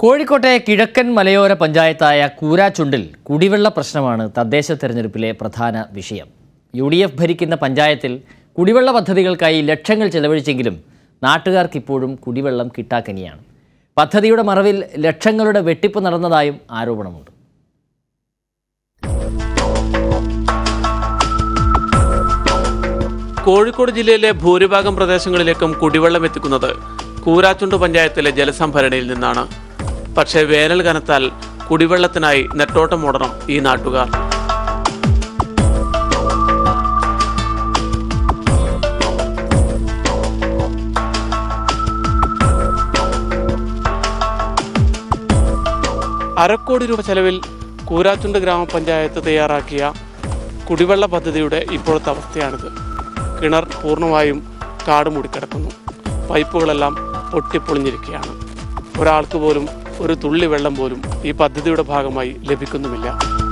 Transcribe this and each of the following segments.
കോഴിക്കോട്ടെ കിഴക്കൻ മലയോര പഞ്ചായത്തായ കൂരാച്ചുണ്ടിൽ കുടിവെള്ള പ്രശ്നമാണ് തദ്ദേശ തെരഞ്ഞെടുപ്പിലെ പ്രധാന വിഷയം യു ഡി എഫ് ഭരിക്കുന്ന പഞ്ചായത്തിൽ കുടിവെള്ള പദ്ധതികൾക്കായി ലക്ഷങ്ങൾ ചെലവഴിച്ചെങ്കിലും നാട്ടുകാർക്കിപ്പോഴും കുടിവെള്ളം കിട്ടാക്കനിയാണ് പദ്ധതിയുടെ മറവിൽ ലക്ഷങ്ങളുടെ വെട്ടിപ്പ് നടന്നതായും ആരോപണമുണ്ട് കോഴിക്കോട് ജില്ലയിലെ ഭൂരിഭാഗം പ്രദേശങ്ങളിലേക്കും കുടിവെള്ളം എത്തിക്കുന്നത് കൂരാച്ചുണ്ട് പഞ്ചായത്തിലെ ജലസംഭരണിയിൽ നിന്നാണ് പക്ഷേ വേനൽ കനത്താൽ കുടിവെള്ളത്തിനായി നെട്ടോട്ടമോടണം ഈ നാട്ടുകാർ അരക്കോടി രൂപ ചെലവിൽ കൂരാച്ചുണ്ട് ഗ്രാമപഞ്ചായത്ത് തയ്യാറാക്കിയ കുടിവെള്ള പദ്ധതിയുടെ ഇപ്പോഴത്തെ അവസ്ഥയാണിത് കിണർ പൂർണ്ണമായും കാട് മൂടിക്കിടക്കുന്നു പൈപ്പുകളെല്ലാം പൊട്ടിപ്പൊളിഞ്ഞിരിക്കുകയാണ് ഒരാൾക്ക് പോലും ഒരു തുള്ളി വെള്ളം പോലും ഈ പദ്ധതിയുടെ ഭാഗമായി ലഭിക്കുന്നുമില്ല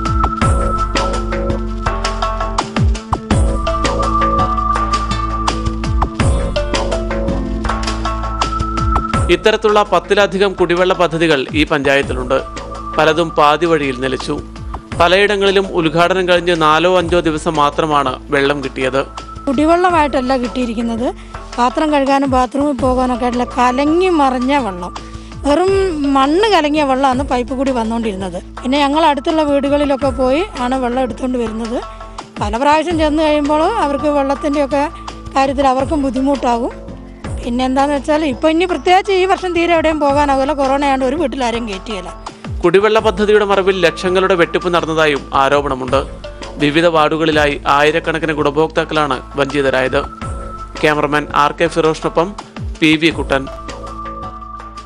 ഇത്തരത്തിലുള്ള പത്തിലധികം കുടിവെള്ള പദ്ധതികൾ ഈ പഞ്ചായത്തിലുണ്ട് പലതും പാതി വഴിയിൽ നിലച്ചു പലയിടങ്ങളിലും ഉദ്ഘാടനം കഴിഞ്ഞ് നാലോ അഞ്ചോ ദിവസം മാത്രമാണ് വെള്ളം കിട്ടിയത് കുടിവെള്ളമായിട്ടല്ല കിട്ടിയിരിക്കുന്നത് പാത്രം കഴുകാനും ബാത്റൂമിൽ പോകാനൊക്കെ ആയിട്ടുള്ള കലങ്ങി മറിഞ്ഞ വെള്ളം വെറും മണ്ണ് കലങ്ങിയ വെള്ളമാണ് പൈപ്പ് കൂടി വന്നുകൊണ്ടിരുന്നത് പിന്നെ ഞങ്ങൾ അടുത്തുള്ള വീടുകളിലൊക്കെ പോയി ആണ് വെള്ളം എടുത്തുകൊണ്ട് വരുന്നത് പല പ്രാവശ്യം ചെന്ന് കഴിയുമ്പോൾ അവർക്ക് വെള്ളത്തിൻ്റെയൊക്കെ കാര്യത്തിൽ അവർക്കും ബുദ്ധിമുട്ടാകും പിന്നെ എന്താണെന്ന് വെച്ചാൽ ഇപ്പോൾ ഇനി പ്രത്യേകിച്ച് ഈ വർഷം തീരെ എവിടെയും പോകാനാവില്ല കൊറോണ ആയതുകൊണ്ട് ഒരു വീട്ടിലാരെയും കയറ്റിയില്ല കുടിവെള്ള പദ്ധതിയുടെ മറവിൽ ലക്ഷങ്ങളുടെ വെട്ടിപ്പ് നടന്നതായും ആരോപണമുണ്ട് വിവിധ വാർഡുകളിലായി ആയിരക്കണക്കിന് ഗുണഭോക്താക്കളാണ് വഞ്ചിതരായത് ക്യാമറമാൻ ആർ കെ ഫിറോഷിനൊപ്പം പി വി കുട്ടൻ